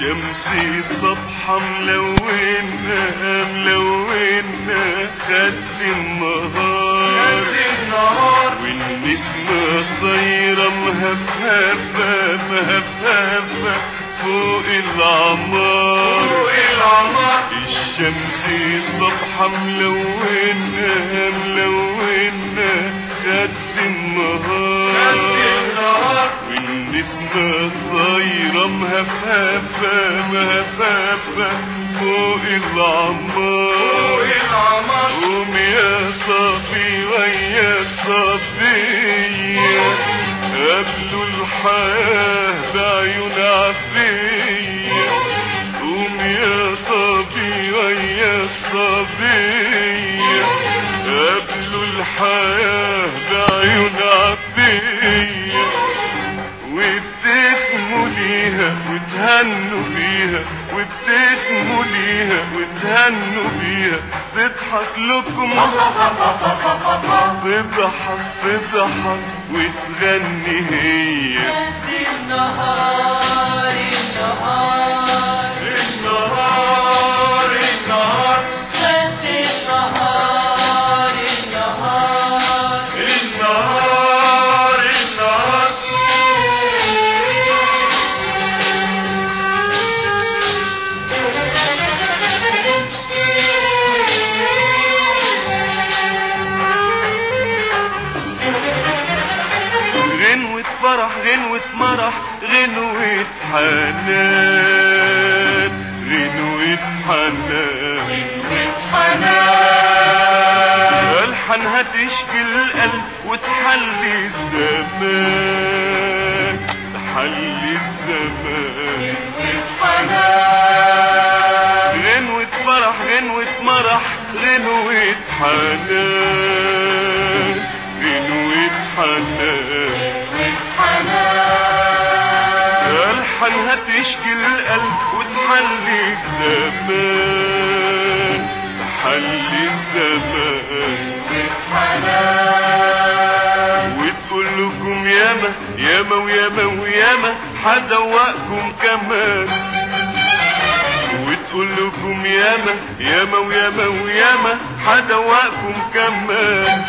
الشمس صبحة ملونة ملونة خد النهار والنسمة طايرة مهفهفة مهفهفة فوق العمار الشمس صبحة ملونة ملونة خد النهار والنسمة طايرة مهفهفة مهفهفة فوق العمار قوم يا صبي ويا صبية قبلوا الحياة بعيون عفية قوم يا صبي ويا صبية قبلوا الحياة بعيون عفية وابتسموا ليها وتهنوا بيها وابتسموا ليها وتهنوا بيها تضحك لكم تضحك تضحك وتغني هي النهار النهار النهار النهار خد النهار النهار النهار النهار غنوة فرح غنوة مرح غنوة حنان غنوة حنان ألحانها تشكي القلب وتحلي الزمان تحلي الزمان غنوة فرح غنوة مرح غنوة حنان غنوة حنان ألحانها تشكي القلب وتحلي الزمان تحلي الزمان وتقول لكم ياما ياما وياما وياما حدوقكم كمان وتقول لكم ياما ياما وياما وياما حدوقكم كمان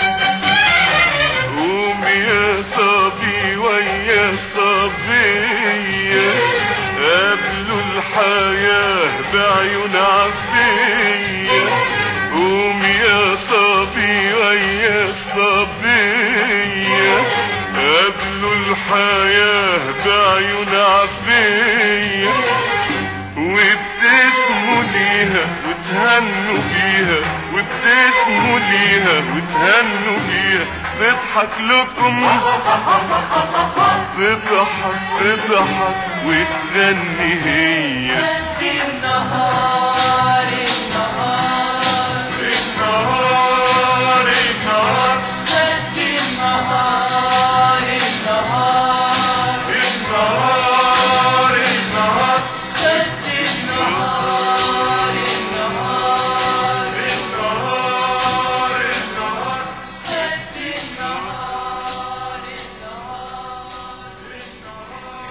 قوم يا صبي ويا صبية قبلوا الحياة بعيون عفية قوم يا صبي ويا صبية قبلوا الحياة بعيون عفية وابتسموا ليها وتهنوا بيها وابتسموا ليها وتهنوا بيها تضحك لكم تضحك تضحك وتغني هي خد النهار